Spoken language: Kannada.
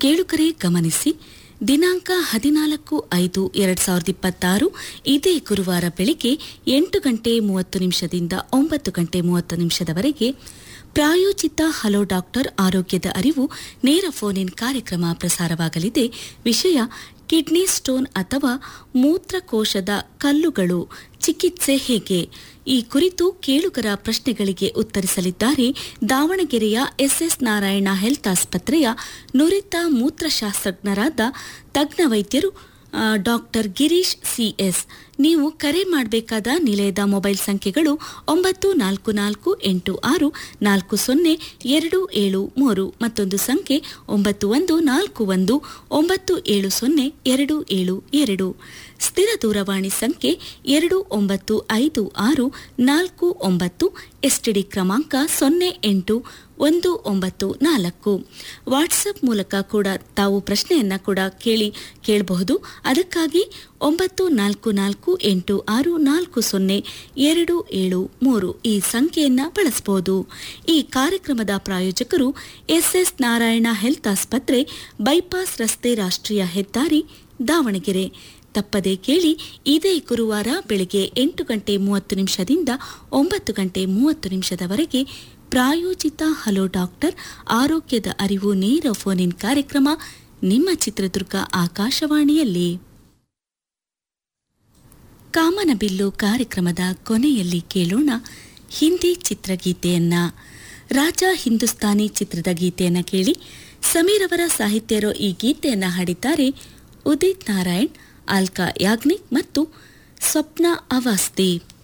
ಕೇಳುಕರೇ ಗಮನಿಸಿ ದಿನಾಂಕ ಹದಿನಾಲ್ಕು ಐದು ಎರಡ್ ಸಾವಿರದ ಇಪ್ಪತ್ತಾರು ಇದೇ ಗುರುವಾರ ಬೆಳಿಗ್ಗೆ ಎಂಟು ಗಂಟೆ ಮೂವತ್ತು ನಿಮಿಷದಿಂದ ಒಂಬತ್ತು ಗಂಟೆ ಮೂವತ್ತು ನಿಮಿಷದವರೆಗೆ ಪ್ರಾಯೋಜಿತ ಹಲೋ ಡಾಕ್ಟರ್ ಆರೋಗ್ಯದ ಅರಿವು ನೇರ ಫೋನ್ ಇನ್ ಕಾರ್ಯಕ್ರಮ ಪ್ರಸಾರವಾಗಲಿದೆ ವಿಷಯ ಕಿಡ್ನಿ ಸ್ಟೋನ್ ಅಥವಾ ಮೂತ್ರಕೋಶದ ಕಲ್ಲುಗಳು ಚಿಕಿತ್ಸೆ ಹೇಗೆ ಈ ಕುರಿತು ಕೇಳುಗರ ಪ್ರಶ್ನೆಗಳಿಗೆ ಉತ್ತರಿಸಲಿದ್ದಾರೆ ದಾವಣಗೆರೆಯ ಎಸ್ಎಸ್ ನಾರಾಯಣ ಹೆಲ್ತ್ ಆಸ್ಪತ್ರೆಯ ನುರಿತ ಮೂತ್ರಶಾಸ್ತ್ರಜ್ಞರಾದ ತಜ್ಞ ವೈದ್ಯರು ಆ, ಡಾಕ್ಟರ್ ಗಿರೀಶ್ ಸಿಎಸ್ ನೀವು ಕರೆ ಮಾಡಬೇಕಾದ ನಿಲಯದ ಮೊಬೈಲ್ ಸಂಖ್ಯೆಗಳು ಒಂಬತ್ತು ನಾಲ್ಕು ನಾಲ್ಕು ಎಂಟು ಆರು ನಾಲ್ಕು ಸೊನ್ನೆ ಎರಡು ಏಳು ಮೂರು ಮತ್ತೊಂದು ಸಂಖ್ಯೆ ಒಂಬತ್ತು ಒಂದು ನಾಲ್ಕು ಒಂದು ಒಂಬತ್ತು ಏಳು ಸೊನ್ನೆ ಎರಡು ಏಳು ಎರಡು ಸ್ಥಿರ ದೂರವಾಣಿ ಸಂಖ್ಯೆ ಎರಡು ಒಂಬತ್ತು ಐದು ಆರು ನಾಲ್ಕು ಒಂಬತ್ತು ಎಸ್ಟಿಡಿ ಕ್ರಮಾಂಕ ಸೊನ್ನೆ ಎಂಟು ಒಂದು ಒಂಬತ್ತು ನಾಲ್ಕು ವಾಟ್ಸಪ್ ಮೂಲಕ ಕೂಡ ತಾವು ಪ್ರಶ್ನೆಯನ್ನ ಕೂಡ ಕೇಳಿ ಕೇಳಬಹುದು ಅದಕ್ಕಾಗಿ ಒಂಬತ್ತು ನಾಲ್ಕು ನಾಲ್ಕು ಎಂಟು ಆರು ನಾಲ್ಕು ಸೊನ್ನೆ ಎರಡು ಏಳು ಮೂರು ಈ ಸಂಖ್ಯೆಯನ್ನ ಬಳಸಬಹುದು ಈ ಕಾರ್ಯಕ್ರಮದ ಪ್ರಾಯೋಜಕರು ಎಸ್ಎಸ್ ನಾರಾಯಣ ಹೆಲ್ತ್ ಆಸ್ಪತ್ರೆ ಬೈಪಾಸ್ ರಸ್ತೆ ರಾಷ್ಟ್ರೀಯ ಹೆದ್ದಾರಿ ದಾವಣಗೆರೆ ತಪ್ಪದೆ ಕೇಳಿ ಇದೇ ಗುರುವಾರ ಬೆಳಗ್ಗೆ ಎಂಟು ಗಂಟೆ ಮೂವತ್ತು ನಿಮಿಷದಿಂದ ಒಂಬತ್ತು ಗಂಟೆ ಮೂವತ್ತು ನಿಮಿಷದವರೆಗೆ ಪ್ರಾಯೋಜಿತ ಹಲೋ ಡಾಕ್ಟರ್ ಆರೋಗ್ಯದ ಅರಿವು ನೇರ ಫೋನ್ ಇನ್ ಕಾರ್ಯಕ್ರಮ ನಿಮ್ಮ ಚಿತ್ರದುರ್ಗ ಆಕಾಶವಾಣಿಯಲ್ಲಿ ಕಾಮನಬಿಲ್ಲು ಕಾರ್ಯಕ್ರಮದ ಕೊನೆಯಲ್ಲಿ ಕೇಳೋಣ ಹಿಂದಿ ಚಿತ್ರಗೀತೆಯನ್ನ ರಾಜ ಹಿಂದೂಸ್ತಾನಿ ಚಿತ್ರದ ಗೀತೆಯನ್ನ ಕೇಳಿ ಸಮೀರ್ ಅವರ ಸಾಹಿತ್ಯ ಇರೋ ಈ ಗೀತೆಯನ್ನ ಹಾಡಿದ್ದಾರೆ ಉದಿತ್ ನಾರಾಯಣ್ ಆಲ್ಕಾ ಯಾಗ್ನಿಕ್ ಮತ್ತು ಸ್ವಪ್ನ ಅವಸ್ತಿ